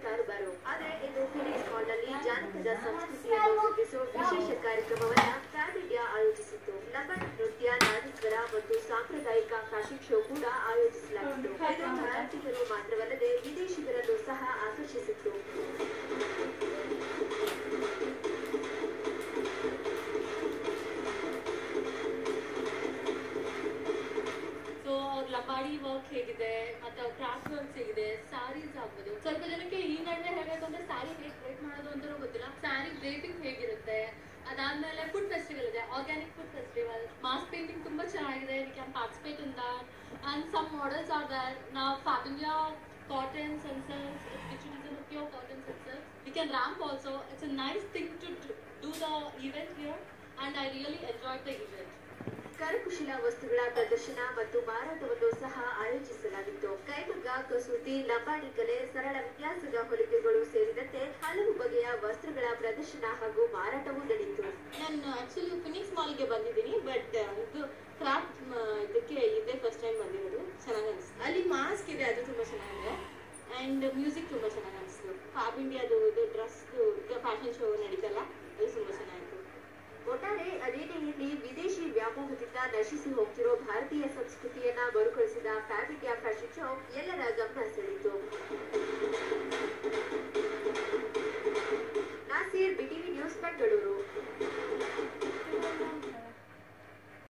ಕಾರುಬಾರು ಆದ್ರೆ ಇದು Phoenix mall ನಲ್ಲಿ ಜಾನಪದ ಸಂಸ್ಕೃತಿಯನ್ನು ವೃದ್ಧಿಸುವ ವಿಶೇಷ ಕಾರ್ಯಕ್ರಮವನ್ನ ಫ್ಯಾನ್ ಇಂಡಿಯಾ ಆಯೋಜಿಸಿತ್ತು ಲಂಬಾಣಿ ನೃತ್ಯ ನಾದಸ್ವರ ಮತ್ತು ಸಾಂಪ್ರದಾಯಿಕ ಫ್ಯಾಷನ್ ಶೋ ಕೂಡ ಆಯೋಜಿಸಲಾಗಿತ್ತು ಇದು ಭಾರತೀಯರು ಮಾತ್ರವಲ್ಲದೆ ವಿದೇಶಿಗರನ್ನು ಸಹ ಆಕರ್ಷಿಸಿತ್ತು ಸೊ ಅವ್ರ ಲಂಬಾಡಿ ವರ್ಕ್ ಹೇಗಿದೆ ಮತ್ತೆ ಅವ್ರ ಕ್ರಾಫ್ಟ್ ವರ್ಕ್ಸ್ ಹೇಗಿದೆ ಸ್ಯಾರೀಸ್ ಆಗ್ಬೋದು ಸ್ವಲ್ಪ ಜನಕ್ಕೆ ಈ ನಡುವೆ ಹೇಳ್ಬೇಕು ಅಂದ್ರೆ ಸ್ಯಾರಿ ಹೇಗೆ ರೇಟ್ ಮಾಡೋದು ಅಂತಲೂ ಗೊತ್ತಿಲ್ಲ ಸ್ಯಾರಿ ರೇಟಿಂಗ್ ಹೇಗಿರುತ್ತೆ ಅದಾದ್ಮೇಲೆ ಫುಡ್ ಫೆಸ್ಟಿವಲ್ ಇದೆ organic food festival mass painting ತುಂಬಾ ಚೆನ್ನಾಗಿದೆ we can participate in that and some models are there ನಾವು Fab India cotton sensors which is a pure cotton sensor. We can ramp also. It's a nice thing to do- do the event here and I really enjoyed the event. ಕರಕುಶಲ ವಸ್ತುಗಳ ಪ್ರದರ್ಶನ ಮತ್ತು ಮಾರಾಟವನ್ನು ಸಹ ಆಯೋಜಿಸಲಾಗಿತ್ತು ಕೈಮಗ್ಗ ಕಸೂತಿ ಲಂಬಾಣಿ ಕಲೆ ಸರಳ ವಿನ್ಯಾಸದ ಹೊಲಿಗೆಗಳು ಸೇರಿದಂತೆ ಹಲವು ಬಗೆಯ ವಸ್ತ್ರಗಳ ಪ್ರದರ್ಶನ ಹಾಗೂ ಮಾರಾಟವೂ ನಡೆಯಿತು ನಾನು ಆಕ್ಚುಲಿ ಫಿನಿಕ್ಸ್ ಮಾಲ್ಗೆ ಬಂದಿದ್ದೀನಿ ಬಟ್ ಇದು ಕ್ರಾಫ್ಟ್ ಇದಕ್ಕೆ ಇದೇ ಫಸ್ಟ್ ಟೈಮ್ ಬಂದಿರೋದು ಚೆನ್ನಾಗಿ ಅನಿಸ್ತು ಅಲ್ಲಿ ಮಾಸ್ಕ್ ಇದೆ ಅದು ತುಂಬ ಚೆನ್ನಾಗಿದೆ ಆ್ಯಂಡ್ ಮ್ಯೂಸಿಕ್ ತುಂಬ ಚೆನ್ನಾಗಿ ಅನಿಸ್ತು ಫ್ಯಾಬ್ ಇಂಡಿಯಾದು ಇದು ಡ್ರೆಸ್ದು ಫ್ಯಾಷನ್ ಶೋ ನಡೀತಲ್ಲ ಅದು ತುಂಬ ಚೆನ್ನಾಗಿತ್ತು ಒಟ್ಟಾರೆ ಅದೇನೇ ಇಲ್ಲಿ ವಿದೇಶಿ ವ್ಯಾಮೋಹದಿಂದ ನಶಿಸಿ ಹೋಗ್ತಿರೋ ಭಾರತೀಯ ಸಂಸ್ಕೃತಿಯನ್ನ ಮರುಕಳಿಸಿದ ಫ್ಯಾಬ್ ಇಂಡಿಯಾ ಫ್ಯಾಷನ್ ಶೋ ಎಲ್ಲರ ಗಮನ ಸೆಳೆಯಿತು